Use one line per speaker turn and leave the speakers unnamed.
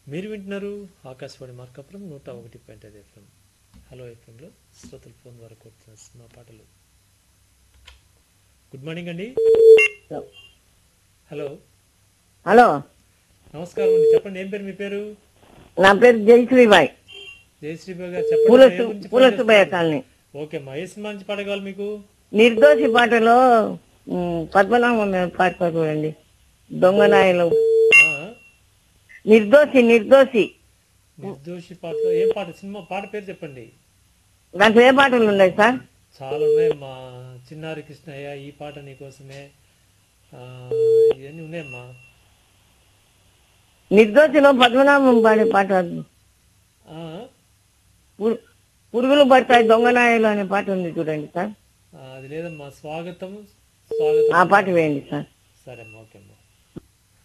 మీరు వింటున్నారు ఆకాశవాణి మార్కాపురం నూట ఒకటి పాయింట్ ఐదు ఎఫ్ఎం హలో ఎఫ్ఎంలో శ్రోతల ఫోన్ ద్వారా కొడుతున్న సినిమా పాటలు గుడ్ మార్నింగ్ అండి హలో
హలో
నమస్కారం అండి చెప్పండి ఏం పేరు మీ పేరు
నా పేరు జయశ్రీబాయ్
జయశ్రీబాబు గారు
పూల
చెప్పండి ఏ
సు-
గురించి
పూల
ఫోన్
సుబ్బయ్య
చేస్తున్నారు?
కాలనీ
ఓకే మా ఏ సినిమా నుంచి పాట కావాలి మీకు
నిర్దోషి పాటలో ఉమ్, పద్మనాభం మీద పాట పాట చూడండి దొంగనాయలు
ఆ,
నిర్దోషి నిర్దోషి
నిర్దోషి పాటలో ఏం పాట సినిమా పాట పేరు చెప్పండి
దాంట్లో ఏ పాటలు ఉన్నాయి సార్
చాలా ఉన్నాయి మా చిన్నారి కృష్ణయ్య ఈ పాట నీకోసమే ఆ, ఇవన్నీ ఉన్నాయమ్మా
నిర్దోషిలో పద్మనాభం పాడే పాట
ఆ,
పురు- పురుగులు పడతాయి దొంగనాయలు అనే పాట ఉంది చూడండి సార్
ఆ, అది లేదమ్మా స్వాగతం స్వాగతం
ఆ పాట వేయండి సార్
సరే అమ్మా ఓకే అమ్మా